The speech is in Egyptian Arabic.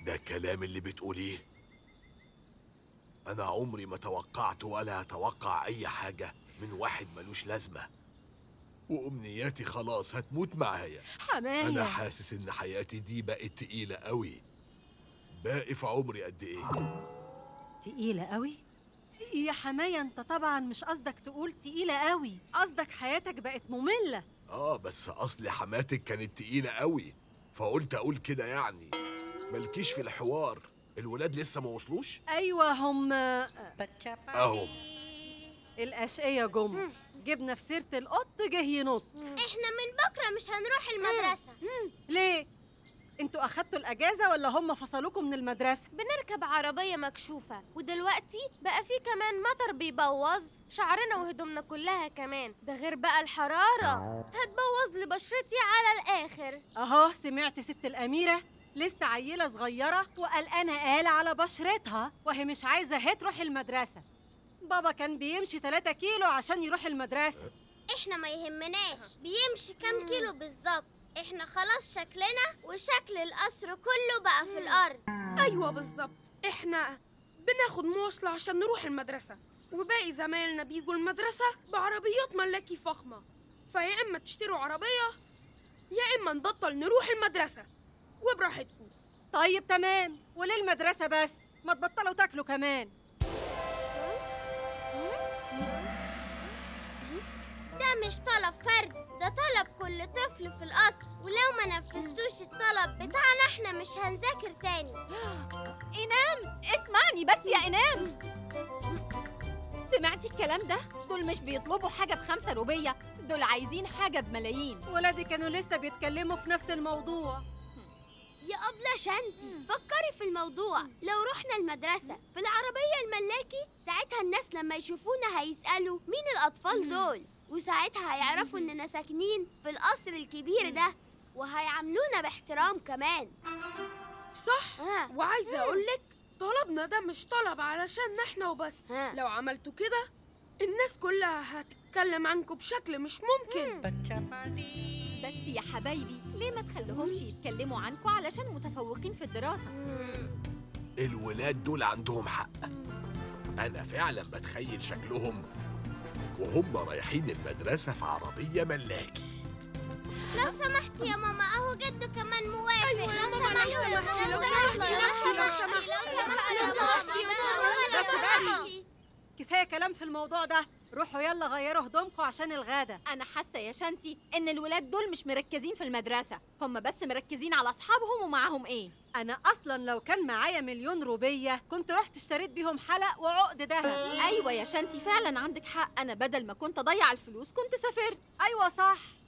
ده كلام اللي بتقوليه أنا عمري ما توقعت ولا أتوقع أي حاجة من واحد ملوش لازمة وأمنياتي خلاص هتموت معايا أنا حماية حاسس إن حياتي دي بقت تقيلة قوي باقي في عمري قد إيه؟ تقيلة قوي يا حماية انت طبعا مش قصدك تقول تقيلة قوي قصدك حياتك بقت مملة آه بس أصل حماتك كانت تقيلة قوي فقلت أقول كده يعني مالكيش في الحوار الولاد لسه ما وصلوش؟ ايوه هم أهم الاشقية جم جبنا في سيرة القط جه ينط احنا من بكره مش هنروح المدرسه ليه انتوا اخدتوا الاجازة ولا هم فصلوكم من المدرسة بنركب عربية مكشوفة ودلوقتي بقى في كمان مطر بيبوظ شعرنا وهدومنا كلها كمان ده غير بقى الحرارة هتبوظ لي بشرتي على الآخر اهو سمعت ست الاميرة لسه عيلة صغيرة وقلقانة قال على بشرتها وهي مش عايزة هي تروح المدرسة بابا كان بيمشي 3 كيلو عشان يروح المدرسة احنا ما يهمناش بيمشي كام كيلو بالظبط احنا خلاص شكلنا وشكل القصر كله بقى في الارض ايوه بالظبط احنا بناخد مواصلة عشان نروح المدرسة وباقي زمايلنا بيجوا المدرسة بعربيات ملاكي فخمة فيا اما تشتروا عربية يا اما نبطل نروح المدرسة وبراحتكم طيب تمام وليه المدرسة بس ما تبطلوا تاكلوا كمان ده مش طلب فرد ده طلب كل طفل في القصر ولو ما نفذتوش الطلب بتاعنا احنا مش هنذاكر تاني إنام اسمعني بس يا إنام سمعتي الكلام ده؟ دول مش بيطلبوا حاجة بخمسة روبية دول عايزين حاجة بملايين ولادي كانوا لسه بيتكلموا في نفس الموضوع يا أبلة شانتي فكري في الموضوع لو رحنا المدرسة في العربية الملاكي ساعتها الناس لما يشوفونا هيسألوا مين الأطفال دول وساعتها هيعرفوا إننا ساكنين في القصر الكبير ده وهيعاملونا باحترام كمان صح آه. وعايزة أقولك طلبنا ده مش طلب علشان احنا وبس ها. لو عملتوا كده الناس كلها هتتكلم عنكم بشكل مش ممكن بس يا حبايبي ليه ما تخليهمش يتكلموا عنكم علشان متفوقين في الدراسة الولاد دول عندهم حق أنا فعلا بتخيل شكلهم وهم رايحين المدرسة في عربية ملاكي لو سمحت يا ماما أهو جده كمان موافق أيوة يا لو ماما، لو سمحت سمحت، لو لو سمحت سمحت، لو لو سمحت لو سمحت، سمحت لو لو سمحت، سمحت لو لو سمحت. سمحت كفاية كلام في الموضوع ده روحوا يلا غيروا هدومكم عشان الغدا أنا حاسة يا شانتي إن الولاد دول مش مركزين في المدرسة هم بس مركزين على أصحابهم ومعاهم إيه أنا أصلا لو كان معايا مليون روبية كنت رحت اشتريت بيهم حلق وعقد دهب أيوة يا شانتي فعلا عندك حق أنا بدل ما كنت أضيع الفلوس كنت سافرت أيوة صح